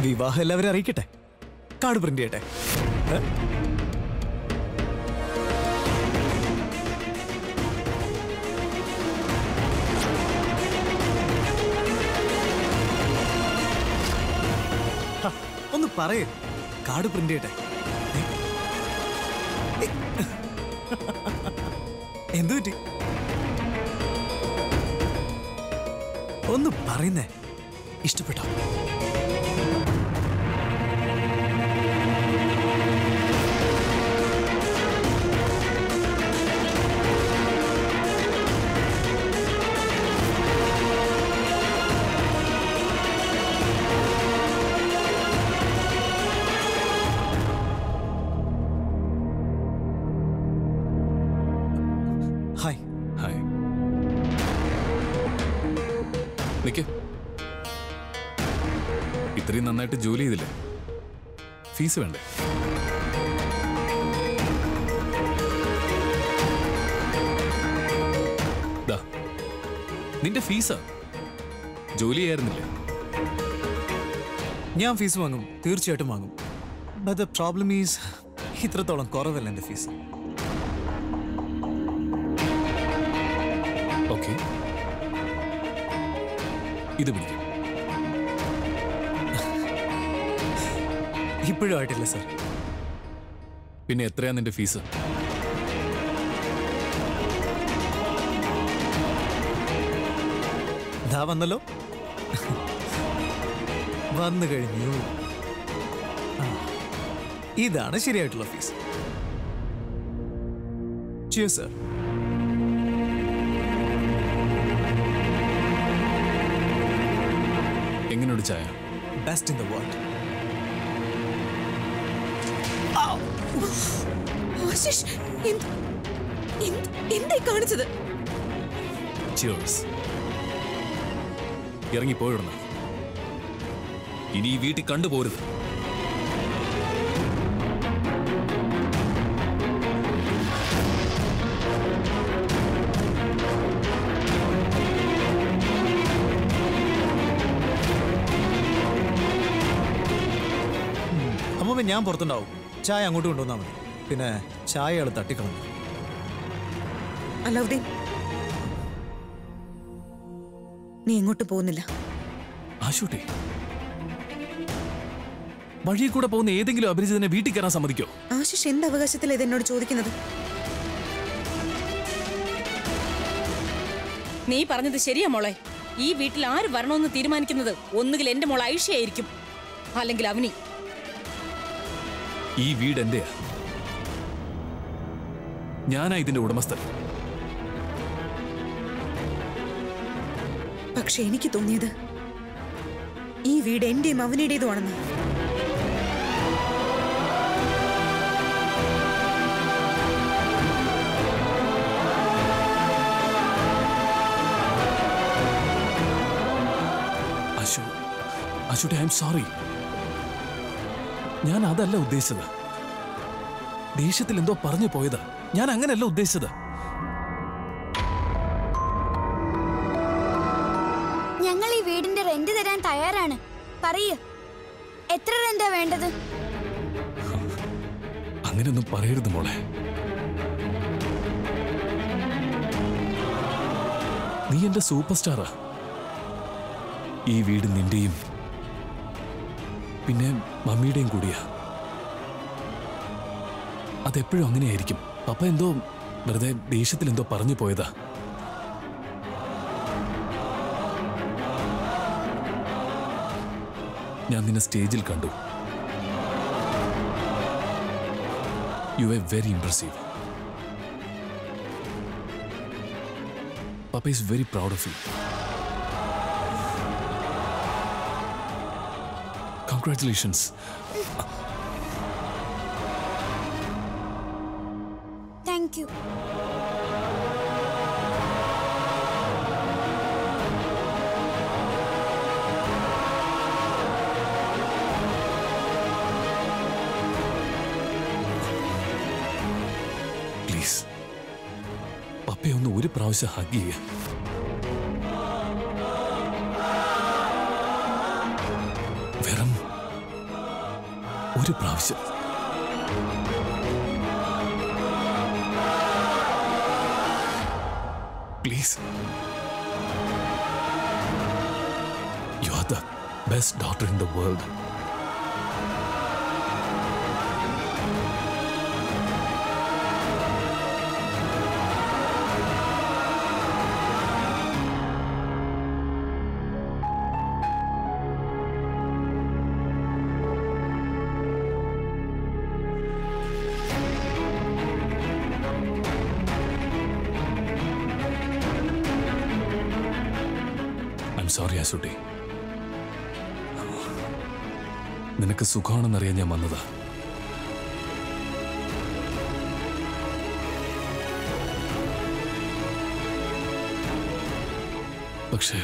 വിവാഹം എല്ലാവരും അറിയിക്കട്ടെ കാർഡ് പ്രിന്റ് ചെയ്യട്ടെ ഏ? ഹ, ഒന്ന് പറയേ കാർഡ് പ്രിന്റ് ചെയ്യട്ടെ ഏ? ഏ. എന്തു പറ്റി ഒന്ന് പറയുന്നേ ഇഷ്ടപ്പെട്ടോ ഹായ് ഹായ് നിക്ക് ഇത്രയും നന്നായിട്ട് ജോലി ചെയ്തില്ലേ ഫീസ് വേണ്ടേ ദാ, നിന്റെ ഫീസാ ജോലി ചെയ്യായിരുന്നില്ല ഞാൻ ഫീസ് വാങ്ങും തീർച്ചയായിട്ടും വാങ്ങും ബട്ട് ദ പ്രോബ്ലം ഈസ് ഇത്രത്തോളം കുറവല്ല എൻ്റെ ഫീസ് ഓക്കെ ഇത് പിടിക്കും ഇപ്പോഴും ആയിട്ടില്ല സർ പിന്നെ എത്രയാ നിന്റെ ഫീസ് ദാ വന്നല്ലോ വന്നു കഴിഞ്ഞു ആ, ഇതാണ് ശരിയായിട്ടുള്ള ഫീസ് Cheers, sir. എങ്ങനെയുണ്ട് ചായ Best in the world. Ashish എന്ത് എന്ത് എന്തായി കാണിച്ചത് ചിയേഴ്സ് ഇറങ്ങി പോയിടണം ഇനി ഈ വീട്ടിൽ കണ്ടുപോരുത് അമ്മ ഞാൻ പുറത്തുണ്ടാവും ചായ അങ്ങോട്ട് കൊണ്ടുവന്നാൽ മതി പിന്നെ ചായ ആൾ തട്ടിക്കളഞ്ഞു അലാവുദ്ദീൻ നീ എങ്ങോട്ട് പോകുന്നില്ല ആശൂട്ടെ വഴിയിൽ കൂടെ പോകുന്ന ഏതെങ്കിലും അപരിചിതനെ വീട്ടിൽ കയറാൻ സമ്മതിക്കോ ആശിഷ് എന്ത് അവകാശത്തിൽ ഇത് എന്നോട് ചോദിക്കുന്നത് നീ പറഞ്ഞത് ശരിയാ മോളെ ഈ വീട്ടിൽ ആര് വരണമെന്ന് തീരുമാനിക്കുന്നത് ഒന്നുകിൽ എന്റെ മോൾ ഐഷയായിരിക്കും അല്ലെങ്കിൽ അവനി ഈ വീട് എന്റെയാ ഞാനാ ഇതിന്റെ ഉടമസ്ഥൻ പക്ഷെ എനിക്ക് തോന്നിയത് ഈ വീട് എന്റെയും അവനുടേതുമാണെന്ന് അശു അശുട്ടെ ഐ എം സോറി ഞാൻ അതല്ല ഉദ്ദേശിച്ചത് ദേഷ്യത്തിൽ എന്തോ പറഞ്ഞു പോയതാ ഞാൻ അങ്ങനെയല്ല ഉദ്ദേശിച്ചത് ഞങ്ങൾ ഈ വീടിന്റെ റെന്റ് തരാൻ തയ്യാറാണ് പറയൂ എത്ര റെന്റാ വേണ്ടത് അങ്ങനെയൊന്നും പറയരുത് മോളെ നീ എന്റെ സൂപ്പർ സ്റ്റാറാ ഈ വീട് നിന്റെയും പിന്നെ മമ്മിയുടെയും കൂടിയാ അതെപ്പോഴും അങ്ങനെയായിരിക്കും പപ്പ എന്തോ വെറുതെ ദേഷ്യത്തിൽ എന്തോ പറഞ്ഞു പോയതാ ഞാൻ നിന്നെ സ്റ്റേജിൽ കണ്ടു you a very impressive papa is very proud of you congratulations thank you please പപ്പയെ ഒന്ന് ഒരു പ്രാവശ്യം ഹഗ് ചെയ്യുക വെറും ഒരു പ്രാവശ്യം please you are the best doctor in the world I'm sorry Asutty നിനക്ക് സുഖമാണെന്നറിയാൻ ഞാൻ വന്നതാ പക്ഷേ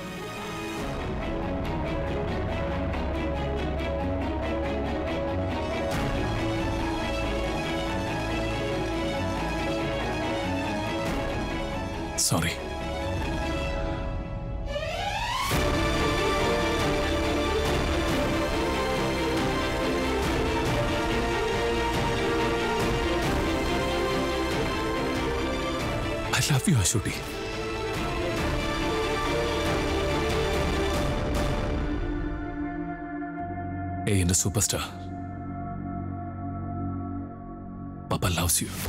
sorry I love you Ashutty ഏയ് എന്റെ super star papa loves you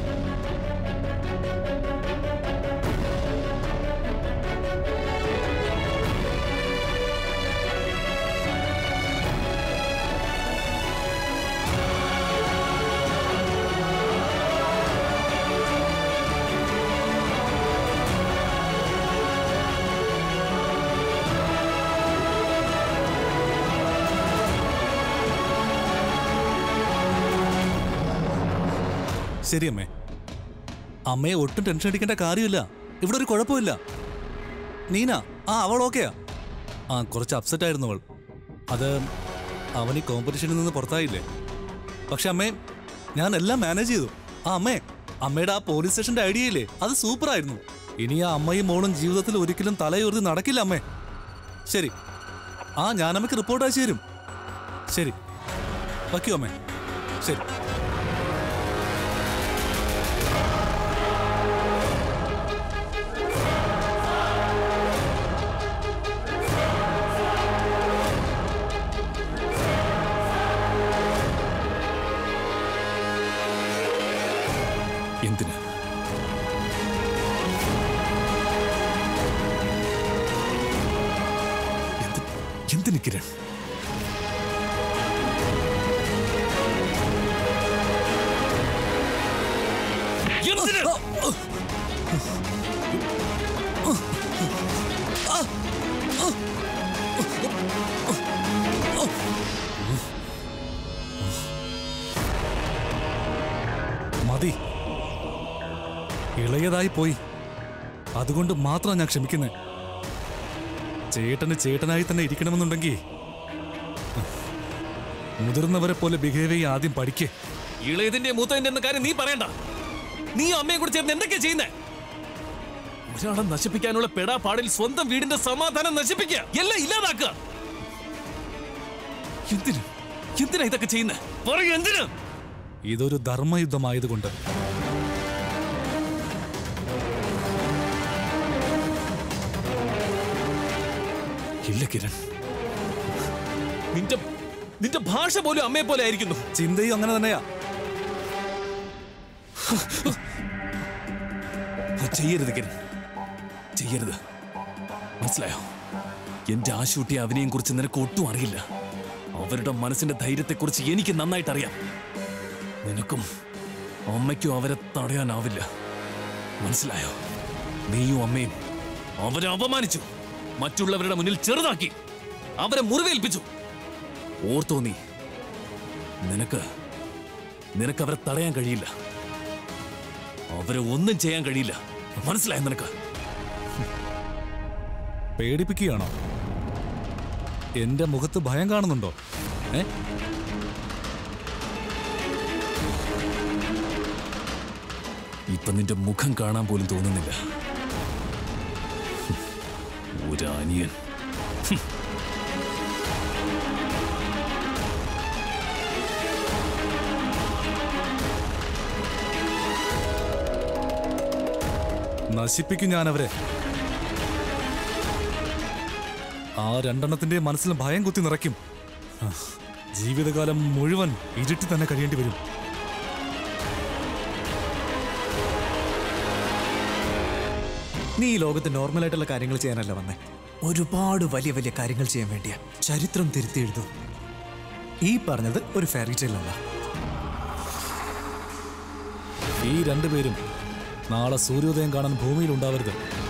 ശരി അമ്മേ അമ്മയെ ഒട്ടും ടെൻഷൻ അടിക്കേണ്ട കാര്യമില്ല ഇവിടെ ഒരു കുഴപ്പമില്ല നീന ആ അവൾ ഓക്കെയാ ആ കുറച്ച് അപ്സെറ്റ് ആയിരുന്നു അവൾ അത് അവൻ ഈ കോമ്പറ്റീഷനിൽ നിന്ന് പുറത്തായില്ലേ പക്ഷെ അമ്മേ ഞാൻ എല്ലാം മാനേജ് ചെയ്തു ആ അമ്മേ അമ്മയുടെ ആ പോലീസ് സ്റ്റേഷന്റെ ഐഡിയ ഇല്ലേ അത് സൂപ്പർ ആയിരുന്നു ഇനി ആ അമ്മയും മോളും ജീവിതത്തിൽ ഒരിക്കലും തലയുറുതി നടക്കില്ല അമ്മേ ശരി ആ ഞാൻ അമ്മയ്ക്ക് റിപ്പോർട്ട് അയച്ചു തരും ശരി വയ്ക്കൂ അമ്മേ ശരി എന്തിന് എന്ത്- എന്തിന് കിരൺ എന്തിന്? മതി ഇളയതായി പോയി അതുകൊണ്ട് മാത്രം ഞാൻ ക്ഷമിക്കുന്നത് ചേട്ടന് ചേട്ടനായി തന്നെ ഇരിക്കണമെന്നുണ്ടെങ്കിൽ മുതിർന്നവരെ പോലെ ബിഹേവ് ചെയ്യാൻ ആദ്യം പഠിക്കേ ഇളയതിന്റെ മൂത്തതിന്റെ എന്ന കാര്യം നീ പറയണ്ട നീ അമ്മയെ കൂടി ചേർന്ന് എന്തൊക്കെയാ ചെയ്യുന്നേ ഒരാളെ നശിപ്പിക്കാനുള്ള പെടാപ്പാടിൽ സ്വന്തം വീടിന്റെ സമാധാനം നശിപ്പിക്കുക എല്ലാം ഇല്ലാതാക്കുക എന്തിനു എന്തിനാ ഇതൊക്കെ ചെയ്യുന്നേ പറയൂ എന്തിനു ഇതൊരു ധർമ്മയുദ്ധമായതുകൊണ്ട് ഇല്ല കിരൺ നിന്റെ നിന്റെ ഭാഷ പോലും അമ്മയെ പോലെ ആയിരിക്കുന്നു ചിന്തയും അങ്ങനെ തന്നെയാ ചെയ്യരുത് കിരൺ ചെയ്യരുത് മനസ്സിലായോ എന്റെ ആശൂട്ടി അവനെയും കുറിച്ച് നിനക്ക് ഒട്ടും അറിയില്ല അവരുടെ മനസ്സിന്റെ ധൈര്യത്തെക്കുറിച്ച് എനിക്ക് നന്നായിട്ട് അറിയാം നിനക്കും അമ്മയ്ക്കും അവരെ തടയാനാവില്ല മനസ്സിലായോ നീയും അമ്മയും അവരെ അപമാനിച്ചു മറ്റുള്ളവരുടെ മുന്നിൽ ചെറുതാക്കി അവരെ മുറിവേൽപ്പിച്ചു ഓർത്തോ നീ നിനക്ക് നിനക്ക് അവരെ തടയാൻ കഴിയില്ല അവരെ ഒന്നും ചെയ്യാൻ കഴിയില്ല മനസ്സിലായോ നിനക്ക് പേടിപ്പിക്കുകയാണോ എന്റെ മുഖത്ത് ഭയം കാണുന്നുണ്ടോ ഏ ഇപ്പൊ നിന്റെ മുഖം കാണാൻ പോലും തോന്നുന്നില്ല ഹും, ഒരു അനിയൻ ഹും. നശിപ്പിക്കും ഞാൻ അവരെ ആ രണ്ടെണ്ണത്തിന്റെ മനസ്സിൽ ഭയം കുത്തി നിറയ്ക്കും ആ, ജീവിതകാലം മുഴുവൻ ഇരുട്ടി തന്നെ കഴിയേണ്ടി വരും നീ ഈ ലോകത്ത് നോർമലായിട്ടുള്ള കാര്യങ്ങൾ ചെയ്യാനല്ല വന്നേ ഒരുപാട് വലിയ വലിയ കാര്യങ്ങൾ ചെയ്യാൻ വേണ്ടിയാ ചരിത്രം തിരുത്തി എഴുതും ഈ പറഞ്ഞത് ഒരു ഫെയറി ടെയിലല്ല ഈ രണ്ടുപേരും നാളെ സൂര്യോദയം കാണാൻ ഭൂമിയിൽ ഉണ്ടാവരുത്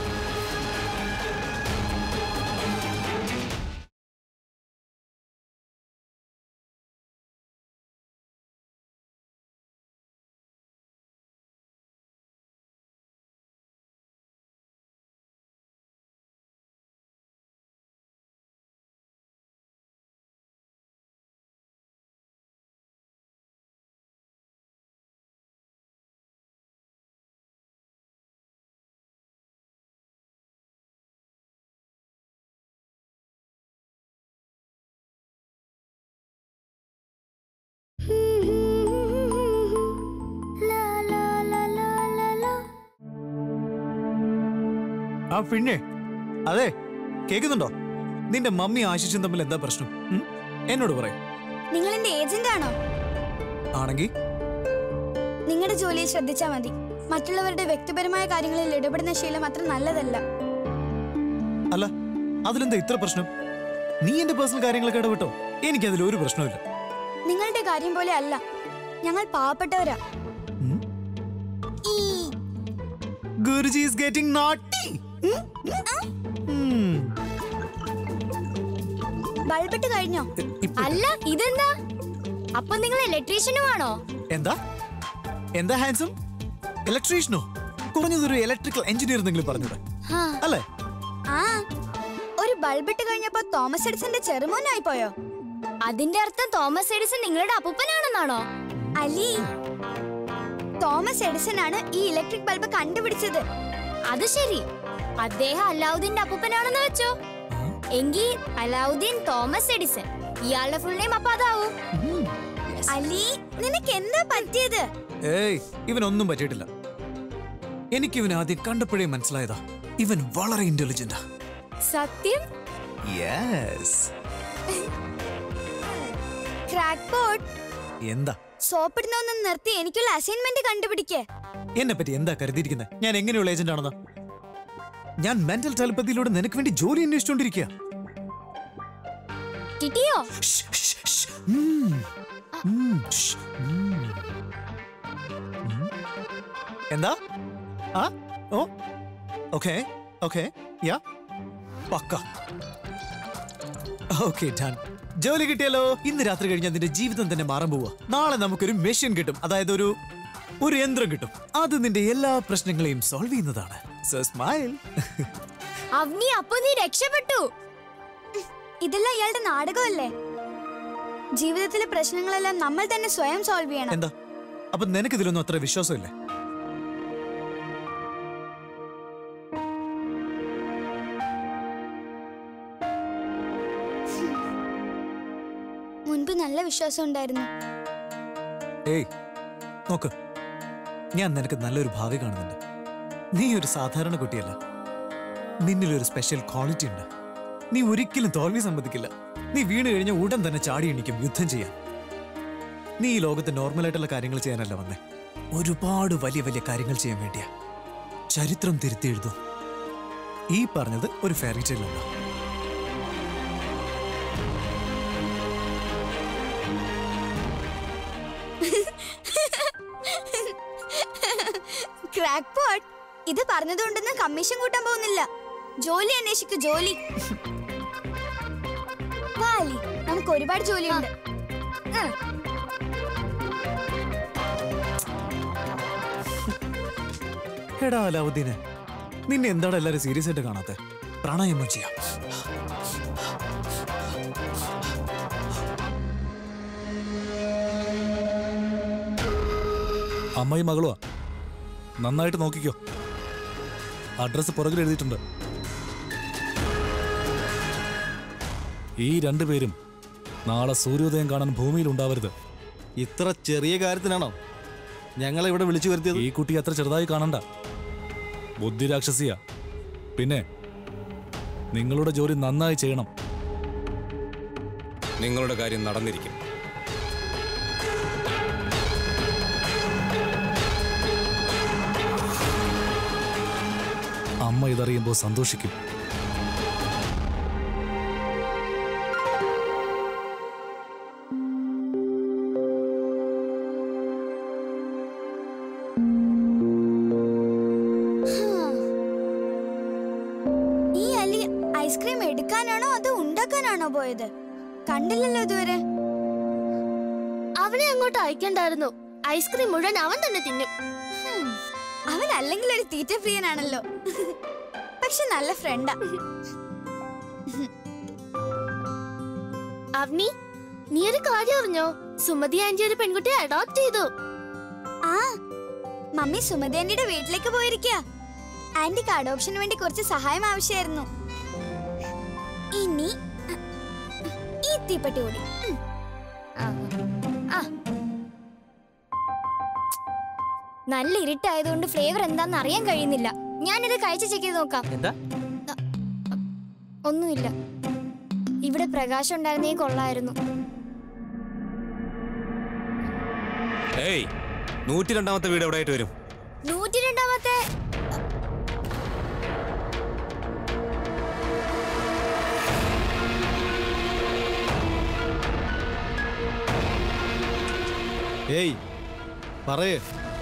ആ പിന്നെ അതെ കേൾക്കുന്നുണ്ടോ നിന്റെ മമ്മി ആശിച്ചും തമ്മിൽ എന്താ പ്രശ്നം ഉം? എന്നോട് പറയും നിങ്ങൾ എന്റെ ഏജന്റ് ആണോ ആണെങ്കിൽ നിങ്ങളുടെ ജോലിയിൽ ശ്രദ്ധിച്ചാൽ മതി മറ്റുള്ളവരുടെ വ്യക്തിപരമായ കാര്യങ്ങളിൽ ഇടപെടുന്ന ശീലം അത്ര നല്ലതല്ല അല്ല അതിലെന്താ ഇത്ര പ്രശ്നം നീ എന്റെ പേഴ്സണൽ കാര്യങ്ങളൊക്കെ ഇടപെട്ടോ എനിക്കതിൽ ഒരു പ്രശ്നമില്ല നിങ്ങളുടെ കാര്യം പോലെ അല്ല ഞങ്ങൾ പാവപ്പെട്ടവരാ ഉം? ഈ ഗുരുജി ഈസ് ഗെറ്റിംഗ് നോട്ടി ബൾബിട്ട് കഴിഞ്ഞോ ഇപ്പൊ- അല്ല ഇതെന്താ അപ്പൊ നിങ്ങൾ ഇലക്ട്രീഷ്യനും ആണോ എന്താ എന്താ ഹാൻസം ഇലക്ട്രീഷ്യനോ കുറഞ്ഞതൊരു ഇലക്ട്രിക്കൽ എഞ്ചിനീയർ എന്തെങ്കിലും പറഞ്ഞൂടെ ഹാ. അല്ലേ ആ ഒരു ബൾബിട്ട് കഴിഞ്ഞപ്പോ തോമസ് എഡിസന്റെ ചെറുമോനായി പോയോ അതിന്റെ അർത്ഥം തോമസ് എഡിസൺ നിങ്ങളുടെ അപ്പൂപ്പനാണെന്നാണോ അലി തോമസ് എഡിസൺ ആണ് ഈ ഇലക്ട്രിക് ബൾബ് കണ്ടുപിടിച്ചത് അത് ശരി അദ്ദേഹം അലാവുദ്ദീന്റെ അപ്പൂപ്പനാണെന്ന് വെച്ചോ എങ്കിൽ അലാവുദ്ദീൻ തോമസ് എഡിസൺ ഇയാളുടെ ഫുൾ നെയിം അപ്പൊ അതാവും അലി നിനക്ക് എന്താ പറ്റിയത് ഏയ് ഇവനൊന്നും പറ്റിയിട്ടില്ല എനിക്ക് ഇവൻ ആദ്യം കണ്ടപ്പോഴേ മനസ്സിലായതാ ഇവൻ വളരെ ഇന്റലിജന്റാ സത്യം യെസ് ക്രാക്ക് ബോർഡ് എന്താ സോപ്പിടുന്നൊന്ന് നിർത്തി എനിക്കുള്ള അസൈൻമെന്റ് കണ്ടുപിടിക്കേ എന്നെ പറ്റി എന്താ കരുതിയിരിക്കുന്നത് ഞാൻ എങ്ങനെയുള്ള ഏജന്റ് ആണെന്ന് ഞാൻ മെന്റൽ ടെലിപ്പതിയിലൂടെ നിനക്ക് വേണ്ടി ജോലി അന്വേഷിച്ചോണ്ടിരിക്കുക കിട്ടിയോ എന്താ ആ ഓ ഓക്കെ ഓക്കെ യാ പക്ക ഓക്കെ ഡൺ ജോലി കിട്ടിയല്ലോ ഇന്ന് രാത്രി കഴിഞ്ഞാൽ നിന്റെ ജീവിതം തന്നെ മാറാൻ പോവുക നാളെ നമുക്കൊരു മെഷീൻ കിട്ടും അതായത് ഒരു ഒരു യന്ത്രം കിട്ടും അത് നിന്റെ എല്ലാ പ്രശ്നങ്ങളെയും സോൾവ് ചെയ്യുന്നതാണ് സോ സ്മൈൽ അവനി അപ്പൊ നീ രക്ഷപ്പെട്ടു ഇതെല്ലാം ഇയാളുടെ നാടകമല്ലേ ജീവിതത്തിലെ പ്രശ്നങ്ങളെല്ലാം നമ്മൾ തന്നെ സ്വയം സോൾവ് ചെയ്യണം എന്താ അപ്പൊ നിനക്ക് ഇതിലൊന്നും അത്ര വിശ്വാസമില്ലേ മുൻപ് നല്ല വിശ്വാസം ഉണ്ടായിരുന്നു ഏയ് നോക്ക് ഞാൻ നിനക്ക് നല്ലൊരു ഭാവി കാണുന്നുണ്ട് നീ ഒരു സാധാരണ കുട്ടിയല്ല നിന്നിലൊരു സ്പെഷ്യൽ ക്വാളിറ്റി ഉണ്ട് നീ ഒരിക്കലും തോൽവി സമ്മതിക്കില്ല നീ വീണ് കഴിഞ്ഞ ഉടൻ തന്നെ ചാടി എണീക്കും യുദ്ധം ചെയ്യാൻ നീ ഈ ലോകത്ത് നോർമലായിട്ടുള്ള കാര്യങ്ങൾ ചെയ്യാനല്ല വന്നേ ഒരുപാട് വലിയ വലിയ കാര്യങ്ങൾ ചെയ്യാൻ വേണ്ടിയാ ചരിത്രം തിരുത്തി എഴുതും ഈ പറഞ്ഞത് ഒരു ഫെയറി ടെയിലല്ല ക്രാക്ക് പോട്ട് ഇത് പറഞ്ഞതുകൊണ്ടൊന്നും കമ്മീഷൻ കൂട്ടാൻ പോകുന്നില്ല ജോലി അന്വേഷിക്കൂ ജോലി വാ അലി നമുക്ക് ഒരുപാട് ജോലിയുണ്ട് ഉം. എടാ അലാവുദ്ദീനെ നിന്നെ എന്താണ് എല്ലാരും സീരിയസ് ആയിട്ട് കാണാത്തെ പ്രാണായാമം ചെയ്യാം അമ്മയും മകളുവാ നന്നായിട്ട് നോക്കിക്കോ അഡ്രസ്സ് പുറകിൽ എഴുതിയിട്ടുണ്ട് ഈ രണ്ടുപേരും നാളെ സൂര്യോദയം കാണാൻ ഭൂമിയിൽ ഉണ്ടാവരുത് ഇത്ര ചെറിയ കാര്യത്തിനാണോ ഞങ്ങളെ ഇവിടെ വിളിച്ചു വരുത്തിയത് ഈ കുട്ടി അത്ര ചെറുതായി കാണണ്ട ബുദ്ധി രാക്ഷസിയ പിന്നെ നിങ്ങളുടെ ജോലി നന്നായി ചെയ്യണം നിങ്ങളുടെ കാര്യം നടന്നിരിക്കും അമ്മ ഇതറിയുമ്പോൾ സന്തോഷിക്കും ഈ അലി ഐസ്ക്രീം എടുക്കാനാണോ അതോ ഉണ്ടാക്കാനാണോ പോയത് കണ്ടില്ലല്ലോ ഇതുവരെ അവനെ അങ്ങോട്ട് അയക്കണ്ടായിരുന്നു ഐസ്ക്രീം മുഴുവൻ അവൻ തന്നെ തിന്നും ഹും, അവൻ അല്ലെങ്കിൽ ഒരു തീറ്റ പ്രിയനാണല്ലോ പക്ഷെ നല്ല ഫ്രണ്ടാ അവനി നീ ഒരു കാര്യം അറിഞ്ഞോ സുമതി ആന്റി ഒരു പെൺകുട്ടിയെ അഡോപ്റ്റ് ചെയ്തു ആ മമ്മി സുമതി ആന്റിയുടെ വീട്ടിലേക്ക് പോയിരിക്കുക ആന്റിക്ക് അഡോപ്ഷന് വേണ്ടി കുറച്ച് സഹായം ആവശ്യമായിരുന്നു ഇനി ഈ തീപ്പെട്ടി കൂടി ഉം. ആ. ആ. നല്ല ഇരുട്ടായതുകൊണ്ട് ഫ്ലേവർ എന്താന്ന് അറിയാൻ കഴിയുന്നില്ല ഞാനിത് കഴിച്ച് ചെക്ക് ചെയ്ത് നോക്കാം എന്താ ഒന്നുമില്ല ഇവിടെ പ്രകാശം ഉണ്ടായിരുന്നേ കൊള്ളായിരുന്നു ഏയ് നൂറ്റി രണ്ടാമത്തെ വീട് എവിടെ ആയിട്ട് വരും നൂറ്റി രണ്ടാമത്തെ ഏയ് പറയേ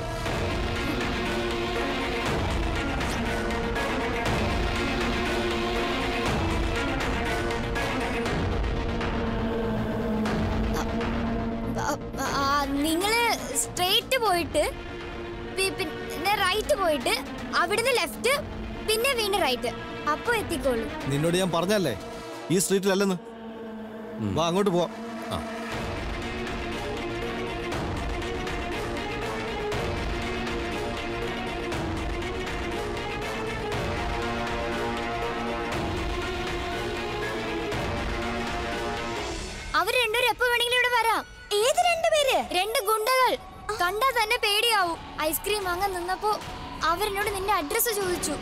നിങ്ങള് സ്ട്രെയിറ്റ് പോയിട്ട് പി- പിന്നെ റൈറ്റ് പോയിട്ട് അവിടുന്ന് ലെഫ്റ്റ് പിന്നെ വീണ്ടും റൈറ്റ് അപ്പൊ എത്തിക്കോളൂ നിന്നോട് ഞാൻ പറഞ്ഞല്ലേ ഈ സ്ട്രീറ്റിലല്ലെന്ന് വാ അങ്ങോട്ട് പോവാം ആ അവർ രണ്ടുപേരും എപ്പോ വേണമെങ്കിലും ഇവിടെ വരാം ഏത് രണ്ടുപേര് രണ്ട് ഗുണ്ടകൾ കണ്ടാ തന്നെ പേടിയാവും ഐസ്ക്രീം വാങ്ങാൻ നിന്നപ്പോ അവരെന്നോട് നിന്റെ അഡ്രസ് ചോദിച്ചു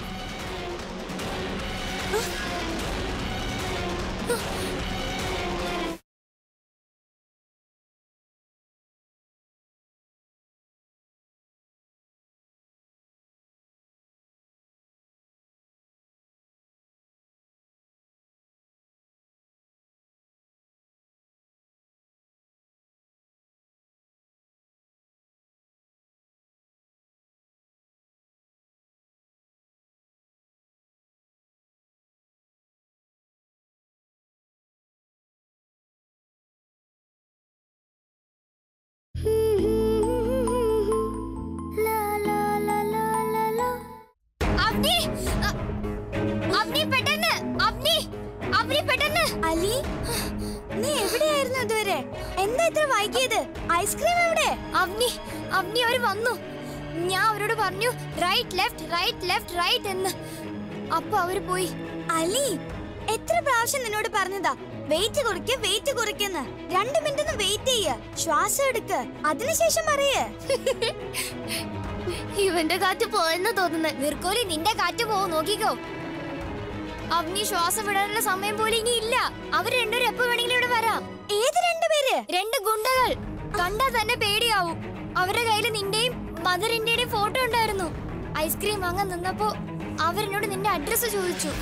അവ്നി! അ- അവ്നി, പെട്ടെന്ന്! അവ്നി! അവ്നി, പെട്ടെന്ന്! അലി നീ എവിടെയായിരുന്നു ഇതുവരെ എന്താ ഇത്ര വൈകിയത് ഐസ്ക്രീം എവിടെ അവ്നി അവ്നി അവര് വന്നു ഞാൻ അവരോട് പറഞ്ഞു right left right left right എന്ന് അപ്പൊ അവര് പോയി അലി എത്ര പ്രാവശ്യം നിന്നോട് പറഞ്ഞതാ വെയിറ്റ് കുറയ്ക്ക് വെയിറ്റ് കുറയ്ക്കെന്ന് രണ്ട് മിനിറ്റ് ഒന്ന് വെയിറ്റ് ചെയ്യ ശ്വാസം എടുക്ക് അതിനുശേഷം പറയേ ഇവന്റെ കാറ്റ് പോയെന്ന് തോന്നുന്നത് നിർക്കോലി നിന്റെ കാറ്റ് പോവും നോക്കിക്കോ അവനി ശ്വാസം വിടാനുള്ള സമയം പോലും ഇനി ഇല്ല അവർ രണ്ടുപേരും എപ്പോ വേണമെങ്കിലും ഇവിടെ വരാം ഏത് രണ്ടുപേര് രണ്ട് ഗുണ്ടകൾ കണ്ടാ തന്നെ പേടിയാവും അവരുടെ കയ്യിൽ നിന്റെയും മദറിന്റെയും ഫോട്ടോ ഉണ്ടായിരുന്നു ഐസ്ക്രീം വാങ്ങാൻ നിന്നപ്പോ അവരെന്നോട് നിന്റെ അഡ്രസ് ചോദിച്ചു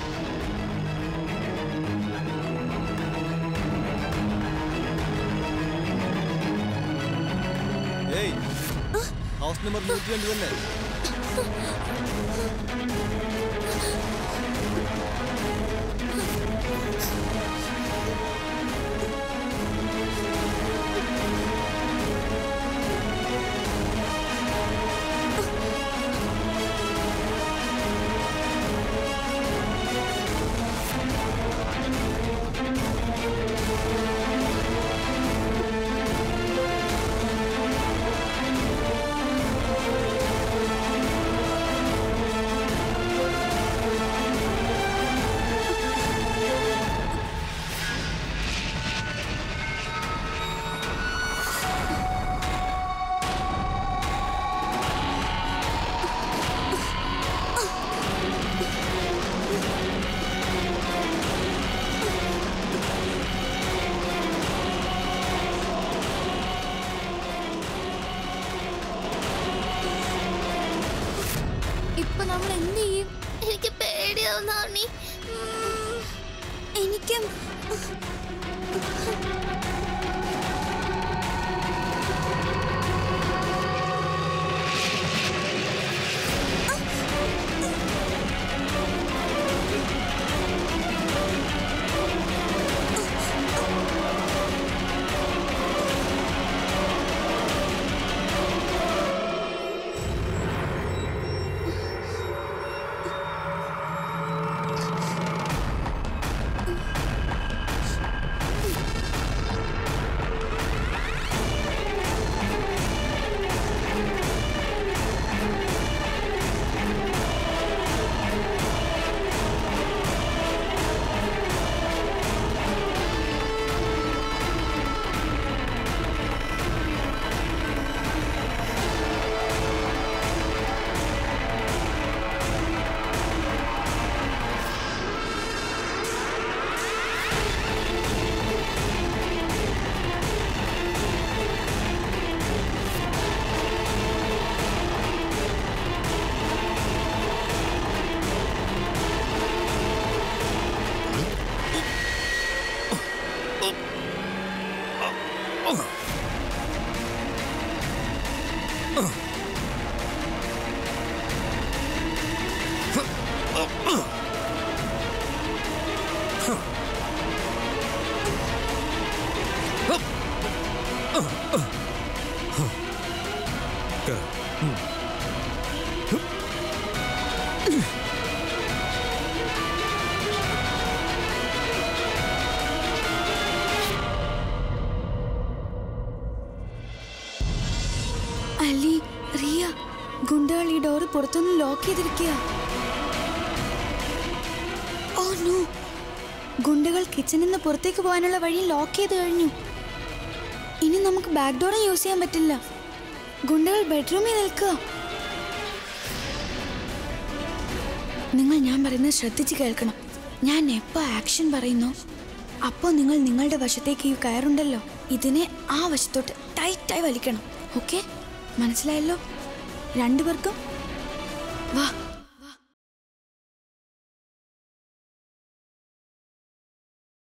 ഏയ് ഹൗസ് നമ്പർ നൂറ്റി രണ്ട് തന്നെ എനിക്കും അലി റിയ ഗുണ്ടകൾ ഈ ഡോറ് പുറത്തുനിന്ന് ലോക്ക് ചെയ്തിരിക്കുക ഓ നോ ഗുണ്ടകൾ കിച്ചണിൽ നിന്ന് പുറത്തേക്ക് പോകാനുള്ള വഴി ലോക്ക് ചെയ്ത് കഴിഞ്ഞു ഇനി നമുക്ക് ബാക്ക് ഡോറും യൂസ് ചെയ്യാൻ പറ്റില്ല ഗുണ്ടകൾ ബെഡ്റൂമിൽ നിൽക്കുക നിങ്ങൾ ഞാൻ പറയുന്നത് ശ്രദ്ധിച്ച് കേൾക്കണം ഞാൻ എപ്പോൾ ആക്ഷൻ പറയുന്നോ അപ്പോൾ നിങ്ങൾ നിങ്ങളുടെ വശത്തേക്ക് ഈ കയറുണ്ടല്ലോ ഇതിനെ ആ വശത്തോട്ട് ടൈറ്റായി വലിക്കണം ഓക്കെ മനസ്സിലായല്ലോ രണ്ടുപേർക്കും വാ